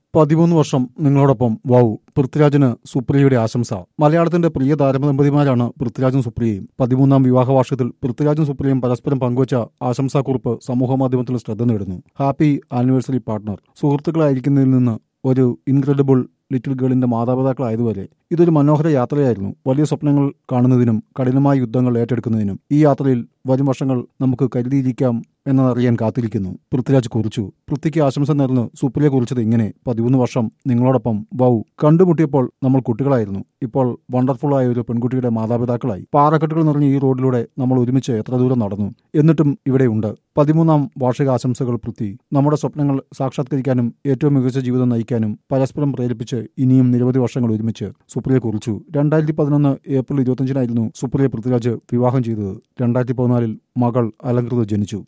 പതിമൂന്ന് വർഷം നിങ്ങളോടൊപ്പം വൗ പൃഥ്വിരാജിന് സുപ്രിയയുടെ ആശംസ മലയാളത്തിന്റെ പ്രിയ താരദമ്പതിമാരാണ് പൃഥ്വിരാജും സുപ്രിയയും പതിമൂന്നാം വിവാഹ വാർഷികത്തിൽ പൃഥ്വിരാജും സുപ്രിയയും പരസ്പരം പങ്കുവച്ച ആശംസാക്കുറിപ്പ് സമൂഹമാധ്യമത്തിൽ ശ്രദ്ധ നേടുന്നു ഹാപ്പി ആനിവേഴ്സറി പാർട്ട്ണർ സുഹൃത്തുക്കളായിരിക്കുന്നതിൽ നിന്ന് ഒരു ഇൻക്രെഡിബിൾ ലിറ്റിൽ ഗേളിന്റെ മാതാപിതാക്കളായതുവരെ ഇതൊരു മനോഹര യാത്രയായിരുന്നു വലിയ സ്വപ്നങ്ങൾ കാണുന്നതിനും കഠിനമായ യുദ്ധങ്ങൾ ഏറ്റെടുക്കുന്നതിനും ഈ യാത്രയിൽ വരും വർഷങ്ങൾ നമുക്ക് കരുതിയിരിക്കാം എന്നതറിയാൻ കാത്തിരിക്കുന്നു പൃഥ്വിരാജ് കുറിച്ചു പൃഥ്വിക്ക് ആശംസ നേർന്ന് സുപ്രിയ കുറിച്ചത് ഇങ്ങനെ പതിമൂന്ന് വർഷം നിങ്ങളോടൊപ്പം വൗ കണ്ടുമുട്ടിയപ്പോൾ നമ്മൾ കുട്ടികളായിരുന്നു ഇപ്പോൾ വണ്ടർഫുൾ ആയ ഒരു പെൺകുട്ടിയുടെ മാതാപിതാക്കളായി പാറക്കെട്ടുകൾ നിറഞ്ഞ ഈ റോഡിലൂടെ നമ്മൾ ഒരുമിച്ച് എത്ര ദൂരം നടന്നു എന്നിട്ടും ഇവിടെയുണ്ട് പതിമൂന്നാം വാർഷിക ആശംസകൾ പൃഥ്വി നമ്മുടെ സ്വപ്നങ്ങൾ സാക്ഷാത്കരിക്കാനും ഏറ്റവും മികച്ച ജീവിതം നയിക്കാനും പരസ്പരം പ്രേരിപ്പിച്ച് ഇനിയും നിരവധി വർഷങ്ങൾ ഒരുമിച്ച് സുപ്രിയ കുറിച്ചു രണ്ടായിരത്തി പതിനൊന്ന് ഏപ്രിൽ ഇരുപത്തിയഞ്ചിനായിരുന്നു സുപ്രിയ പൃഥ്വിരാജ് വിവാഹം ചെയ്തത് രണ്ടായിരത്തി പതിനാലിൽ മകൾ അലങ്കൃത ജനിച്ചു